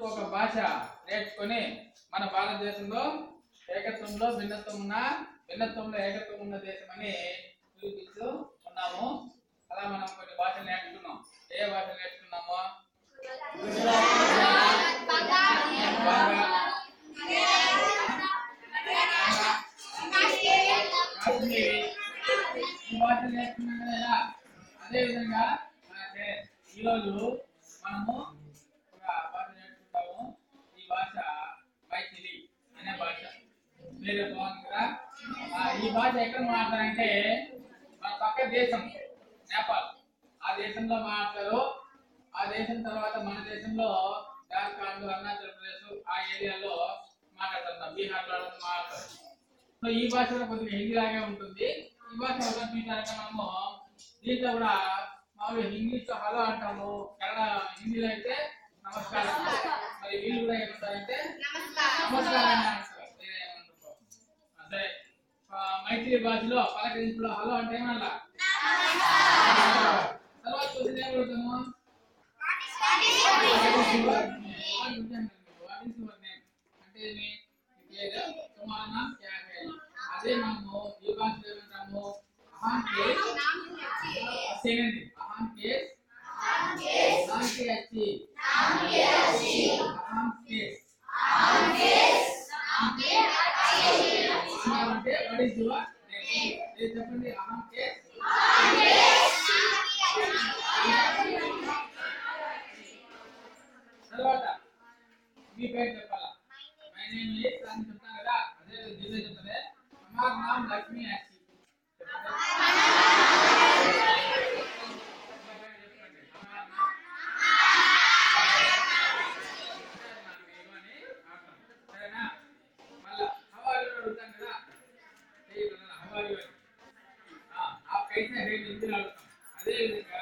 ఒక భాష నేర్చుకొని మన భారతదేశంలో ఏకత్వంలో భిన్నత్వం ఉన్న భిన్నత్వంలో ఏకత్వం ఉన్న దేశం అని చూపిస్తూ ఉన్నాము అలా మనం కొన్ని భాషలు నేర్చుకున్నాం ఏ భాష నేర్చుకున్నామో బాగా కాశ్మీరీ ఈ భాష నేర్చుకున్నాం కదా అదే విధంగా మనకి ఈరోజు మనము ఒక భాష నేర్చుకుంటాము ఈ భాష మైథిలి అనే భాష వేరే బాగుంది కదా ఆ, ఈ భాష ఎక్కడ మాట్లాడారంటే మన పక్క దేశం నేపాల్ ఆ దేశంలో మాట్లాడతారు ఆ దేశం తర్వాత మన దేశంలో జార్ఖండ్ అరుణాచల్ ప్రదేశ్ ఆ ఏరియాలో మాట్లాడుతుంటాం బీహార్లో మాట్లాడతారు సో ఈ భాష కూడా కొద్దిగా హిందీ లాగే ఉంటుంది ఈ భాష ఎలా చూసారంటే మనము దీంట్లో కూడా మామూలుగా ఇంగ్లీష్ లో హలో అంటాము కన్నడ హిందీలో అయితే నమస్కారం మరి వీళ్ళు కూడా ఏమంటారంటే నమస్కారం అని అంటారు వేరే ఏమంటారు అదే ఆ, మైత్రి భాషలో పలకరింపులో హలో అంటే ఏమన్నా తర్వాత క్వశ్చన్ ఏం అడుగుతాము అంటే ఏమి? నీ పేరు तुम्हारा नाम क्या है అదే మనము ఈ భాషలో ఏమంటాము అహం కే సేనండి అహం కే నామ్ కే అచ్చి అహం కే అహం అంటే వాట్ ఇస్ యువర్ నేమ్ ఇది చెప్పండి అహం కే తర్వాత మీ పేరు చెప్పాలా మై నేమ్ ఇస్ అని చెప్తాను కదా అదే దీనిలో చెప్తానే हमारा नाम लक्ष्मी है आप कैसे है हिंदी अड़ता अదే విధంగా